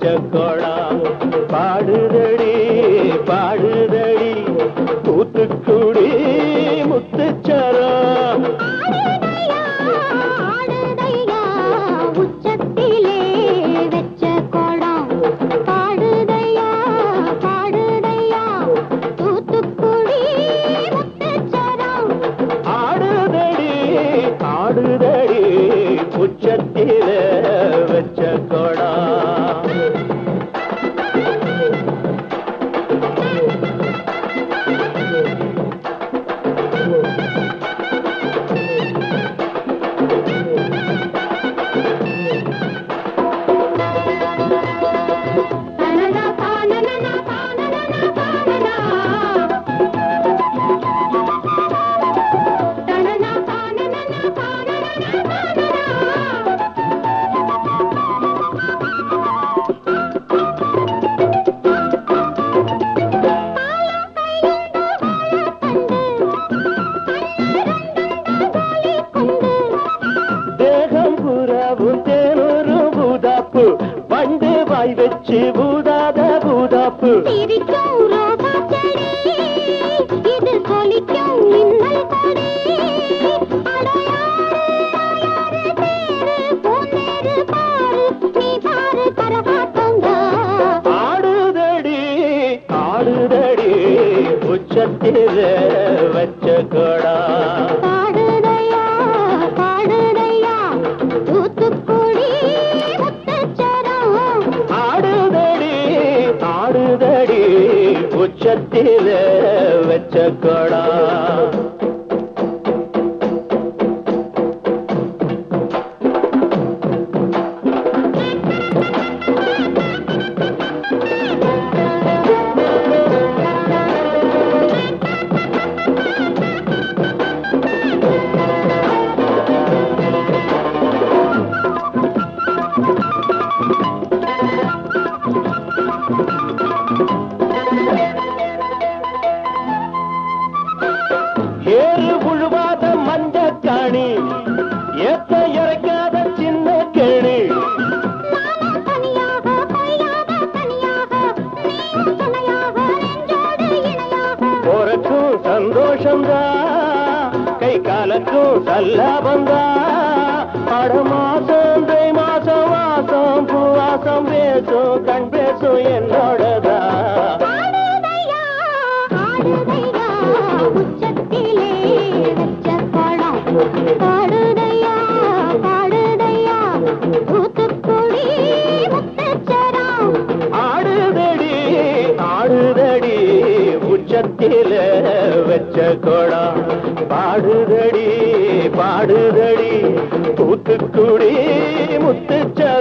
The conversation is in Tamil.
வச்ச கோடம் பாடுதடி பாடுதடி தூத்துக்குடி முத்துச்சரம் ஆடுதையா உச்சத்திலே வெச்ச கோடம் பாடுதையா பாடுதையா தூத்துக்குடி முத்துச்சரம் ஆடுதடி ஆடுதடி உச்சத்தில வச்ச கோடம் தனனா தானனா தானனா தானனா தனனா தானனா தானனா தானனா தேகம் புறாவும் தேனூரும் பூதாப்பு பண்டு வாய் வச்சு பூதாத பூதாப்பு சிரிக்கும் ரோசா செடி இது சொலிக்கும் மின்னல் கொடி அடையாறு அடையாறு பேரு பொன்னேரு பாரு நீ பாரு கரகாட்டங்க ஆடுதடி ஆடுதடி உச்சத்தில வச்ச கோடா பாடுதையா பாடுதையா தூத்துக்குடி முத்துச்சரம் ஆடுதடி ஆடுதடி உச்சத்தில வச்ச கோடா ஏறு உழுவாத மஞ்ச காணி ஏத்த இறக்காத சின்ன கேணி நானும் தனியாக பொய்யாக தனியாக நீயும் துணையாக நெஞ்சோடு இணையாக போறக்கும் சந்தோஷம்தான் கை காலக்கும் சல்லாபந்தான் அட மாசம் தை மாசம் வாசம் பூவாசம் பேசும் கண் பேசும் என்னோடதான் ஆடுதையா ஆடுதையா உச்சத்திலே வெச்ச பழம் பாடுதையா பாடுதையா தூத்துக்குடி முத்துச்சரம் ஆடுதடி ஆடுதடி உச்சத்தில வச்ச கோடம் பாடுதடி பாடுதடி தூத்துக்குடி முத்துச்ச